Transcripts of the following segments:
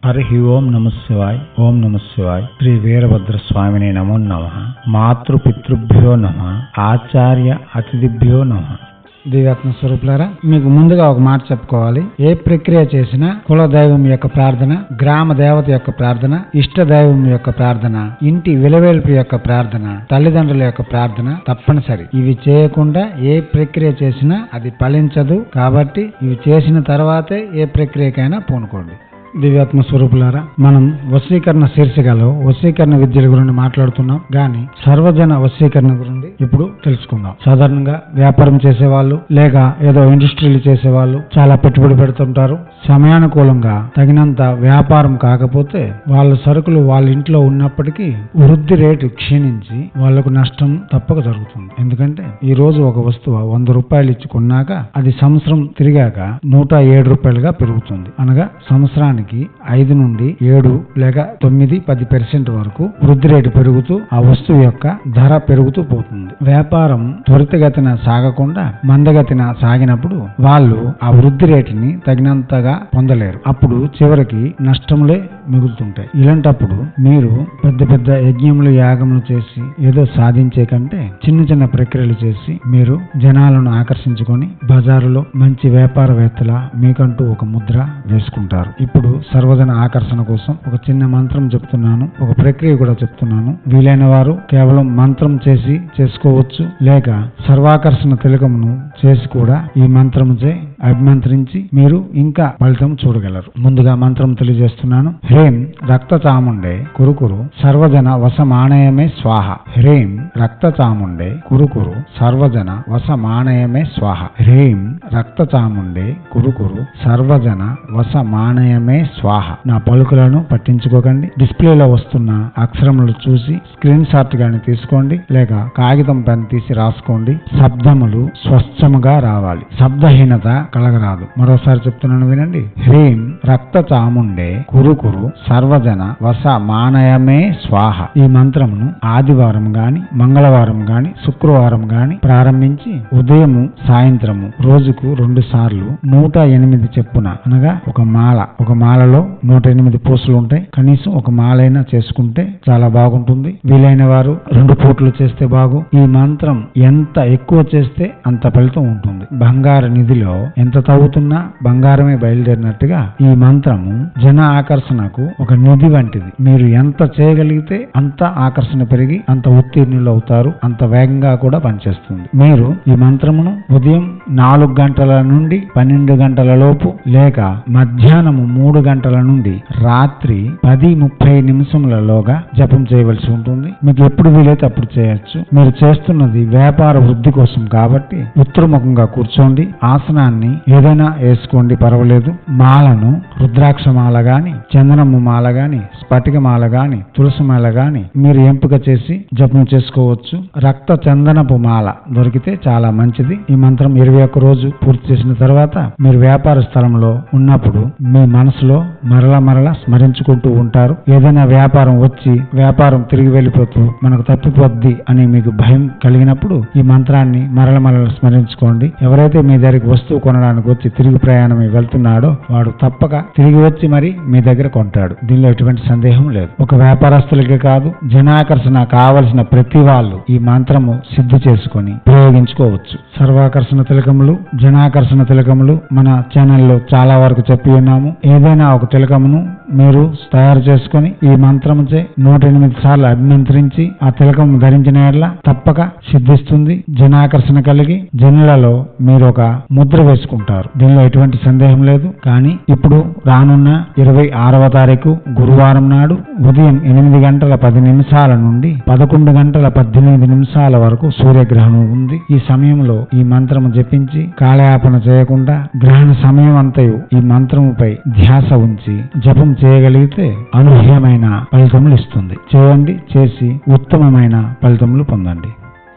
హరి ఓం నమ శివాయ్ ఓం నమ శివాయ్ శ్రీ వీరభద్ర స్వామిని నమో నమ మాతృపితృభ్యో నమ ఆచార్య అతిథిభ్యో నమ దివ్యాత్మ స్వరూపులారా మీకు ముందుగా ఒక మాట చెప్పుకోవాలి ఏ ప్రక్రియ చేసినా కుల దైవం యొక్క ప్రార్థన గ్రామ దేవత యొక్క ప్రార్థన ఇష్ట దైవం యొక్క ప్రార్థన ఇంటి విలవేల్పు యొక్క ప్రార్థన తల్లిదండ్రుల యొక్క ప్రార్థన తప్పనిసరి ఇవి చేయకుండా ఏ ప్రక్రియ చేసినా అది ఫలించదు కాబట్టి ఇవి చేసిన తర్వాతే ఏ ప్రక్రియకైనా పూనుకోండి దివ్యాత్మ స్వరూపులారా మనం వశీకరణ శీర్షికలో వశీకరణ విద్యల గురించి మాట్లాడుతున్నాం గాని సర్వజన వశీకరణ గురించి ఇప్పుడు తెలుసుకుందాం సాధారణంగా వ్యాపారం చేసేవాళ్ళు లేక ఏదో ఇండస్ట్రీలు చేసేవాళ్ళు చాలా పెట్టుబడి పెడుతుంటారు సమయానుకూలంగా తగినంత వ్యాపారం కాకపోతే వాళ్ళ సరుకులు వాళ్ళ ఇంట్లో ఉన్నప్పటికీ వృద్ధి రేటు క్షీణించి వాళ్లకు నష్టం తప్పక జరుగుతుంది ఎందుకంటే ఈ రోజు ఒక వస్తువు వంద రూపాయలు ఇచ్చి కొన్నాక అది సంవత్సరం తిరిగాక నూట ఏడు రూపాయలుగా పెరుగుతుంది అనగా సంవత్సరానికి ఐదు నుండి ఏడు లేక తొమ్మిది పది పర్సెంట్ వరకు వృద్ధి రేటు పెరుగుతూ ఆ వస్తువు యొక్క ధర పెరుగుతూ పోతుంది వ్యాపారం త్వరితగతిన సాగకుండా మందగతిన సాగినప్పుడు వాళ్ళు ఆ వృద్ధి రేటుని తగినంతగా పొందలేరు అప్పుడు చివరికి నష్టములే మిగులుతుంటాయి ఇలాంటప్పుడు మీరు పెద్ద పెద్ద యజ్ఞములు యాగములు చేసి ఏదో సాధించే కంటే చిన్న చిన్న ప్రక్రియలు చేసి మీరు జనాలను ఆకర్షించుకొని బజారులో మంచి వ్యాపారవేత్తల మీకంటూ ఒక ముద్ర వేసుకుంటారు ఇప్పుడు సర్వజన ఆకర్షణ కోసం ఒక చిన్న మంత్రం చెప్తున్నాను ఒక ప్రక్రియ కూడా చెప్తున్నాను వీలైన వారు కేవలం మంత్రం చేసి చేసుకోవచ్చు లేక సర్వాకర్షణ తిలకమును చేసి కూడా ఈ మంత్రముచే అభిమంత్రించి మీరు ఇంకా ఫలితం చూడగలరు ముందుగా మంత్రం తెలియజేస్తున్నాను హ్రీం రక్త చాముండే కురుకురు సర్వజన వసమానయమే స్వాహ హ్రీం రక్త చాముండే కురుకురు సర్వజన వసమానయమే స్వాహ హ్రీం రక్త చాముండే కురుకురు సర్వజన వసమానయమే స్వాహ నా పలుకులను పట్టించుకోకండి డిస్ప్లేలో వస్తున్న అక్షరములు చూసి స్క్రీన్ షాట్ గాని తీసుకోండి లేక కాగితం పెన్ తీసి రాసుకోండి శబ్దములు స్వచ్ఛముగా రావాలి శబ్దహీనత కలగరాదు మరోసారి చెప్తున్నాను వినండి హ్రీం రక్త చాముండే కురుకురు సర్వజన వస మానయమే స్వాహ ఈ మంత్రమును ఆదివారం గాని మంగళవారం గాని శుక్రవారం గాని ప్రారంభించి ఉదయము సాయంత్రము రోజుకు రెండు సార్లు నూట ఎనిమిది చెప్పున అనగా ఒక మాల ఒక మాలలో నూట ఎనిమిది పూసలు ఉంటాయి కనీసం ఒక మాలైనా చేసుకుంటే చాలా బాగుంటుంది వీలైన వారు రెండు పూట్లు చేస్తే బాగు ఈ మంత్రం ఎంత ఎక్కువ చేస్తే అంత ఫలితం ఉంటుంది బంగారు నిధిలో ఎంత తవ్వుతున్నా బంగారమే బయలుదేరినట్టుగా ఈ మంత్రము జన ఆకర్షణకు ఒక నిధి వంటిది మీరు ఎంత చేయగలిగితే అంత ఆకర్షణ పెరిగి అంత ఉత్తీర్ణులు అవుతారు అంత వేగంగా కూడా పనిచేస్తుంది మీరు ఈ మంత్రమును ఉదయం నాలుగు గంటల నుండి పన్నెండు గంటల లోపు లేక మధ్యాహ్నము మూడు గంటల నుండి రాత్రి పది ముప్పై నిమిషములలోగా జపం చేయవలసి ఉంటుంది మీకు ఎప్పుడు వీలైతే అప్పుడు చేయొచ్చు మీరు చేస్తున్నది వ్యాపార వృద్ధి కోసం కాబట్టి ఉత్తరముఖంగా కూర్చోండి ఆసనాన్ని ఏదైనా వేసుకోండి పర్వాలేదు మాలను రుద్రాక్ష మాల గాని చందనము మాల గాని స్ఫటిక మాల గాని తులసి మాల గాని మీరు ఎంపిక చేసి జపం చేసుకోవచ్చు రక్త చందనపు మాల దొరికితే చాలా మంచిది ఈ మంత్రం ఇరవై ఒక్క రోజు పూర్తి చేసిన తర్వాత మీరు వ్యాపార స్థలంలో ఉన్నప్పుడు మీ మనసులో మరల మరల స్మరించుకుంటూ ఉంటారు ఏదైనా వ్యాపారం వచ్చి వ్యాపారం తిరిగి వెళ్ళిపోతూ మనకు తప్పిపోద్ది అని మీకు భయం కలిగినప్పుడు ఈ మంత్రాన్ని మరల మరల స్మరించుకోండి ఎవరైతే మీ దగ్గరికి వస్తువు కొనడానికి వచ్చి తిరిగి ప్రయాణమై వెళ్తున్నాడో వాడు తప్పక తిరిగి వచ్చి మరి మీ దగ్గర కొంటాడు దీనిలో ఎటువంటి సందేహం లేదు ఒక వ్యాపారస్తులకే కాదు జనాకర్షణ కావలసిన ప్రతి వాళ్ళు ఈ మంత్రము సిద్ధి చేసుకొని ప్రయోగించుకోవచ్చు సర్వాకర్షణ తిలకములు జనాకర్షణ తిలకములు మన ఛానల్లో చాలా వరకు చెప్పి ఉన్నాము ఏదైనా ఒక తిలకమును మీరు తయారు చేసుకొని ఈ మంత్రముచే నూట ఎనిమిది సార్లు అభిమంత్రించి ఆ తిలకం ధరించిన ఎడల తప్పక సిద్ధిస్తుంది జనాకర్షణ కలిగి జనులలో మీరు ఒక ముద్ర వేసుకుంటారు దీనిలో ఎటువంటి సందేహం లేదు కానీ ఇప్పుడు రానున్న ఇరవై ఆరవ తారీఖు గురువారం నాడు ఉదయం ఎనిమిది గంటల పది నిమిషాల నుండి పదకొండు గంటల పద్దెనిమిది నిమిషాల వరకు సూర్యగ్రహణం ఉంది ఈ సమయంలో ఈ మంత్రము జపించి కాలయాపన చేయకుండా గ్రహణ సమయం అంతయు ఈ మంత్రముపై ధ్యాస ఉంచి జపం చేయగలిగితే అనూహ్యమైన ఫలితములు ఇస్తుంది చేయండి చేసి ఉత్తమమైన ఫలితములు పొందండి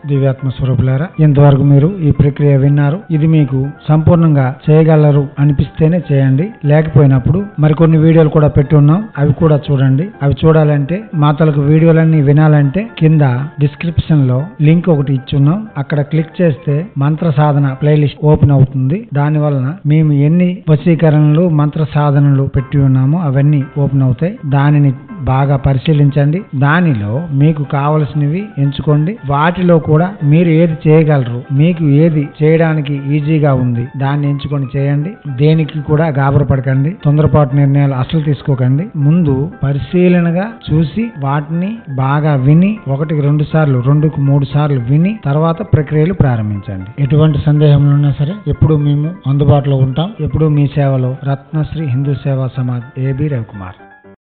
దివ్యాత్మ స్వరూపులారా ఇంతవరకు మీరు ఈ ప్రక్రియ విన్నారు ఇది మీకు సంపూర్ణంగా చేయగలరు అనిపిస్తేనే చేయండి లేకపోయినప్పుడు మరికొన్ని వీడియోలు కూడా పెట్టి ఉన్నాం అవి కూడా చూడండి అవి చూడాలంటే మాతలకు వీడియోలన్నీ వినాలంటే కింద డిస్క్రిప్షన్ లో లింక్ ఒకటి ఇచ్చున్నాం అక్కడ క్లిక్ చేస్తే మంత్ర సాధన ప్లేలిస్ట్ ఓపెన్ అవుతుంది దాని వలన మేము ఎన్ని వశీకరణలు మంత్ర సాధనలు పెట్టి ఉన్నామో అవన్నీ ఓపెన్ అవుతాయి దానిని బాగా పరిశీలించండి దానిలో మీకు కావలసినవి ఎంచుకోండి వాటిలో కూడా మీరు ఏది చేయగలరు మీకు ఏది చేయడానికి ఈజీగా ఉంది దాన్ని ఎంచుకొని చేయండి దేనికి కూడా గాబరపడకండి తొందరపాటు నిర్ణయాలు అసలు తీసుకోకండి ముందు పరిశీలనగా చూసి వాటిని బాగా విని ఒకటికి రెండు సార్లు రెండుకు మూడు సార్లు విని తర్వాత ప్రక్రియలు ప్రారంభించండి ఎటువంటి సందేహములు ఉన్నా సరే ఎప్పుడు మేము అందుబాటులో ఉంటాం ఎప్పుడు మీ సేవలో రత్నశ్రీ హిందూ సేవా సమాజ్ ఏబి రవికుమార్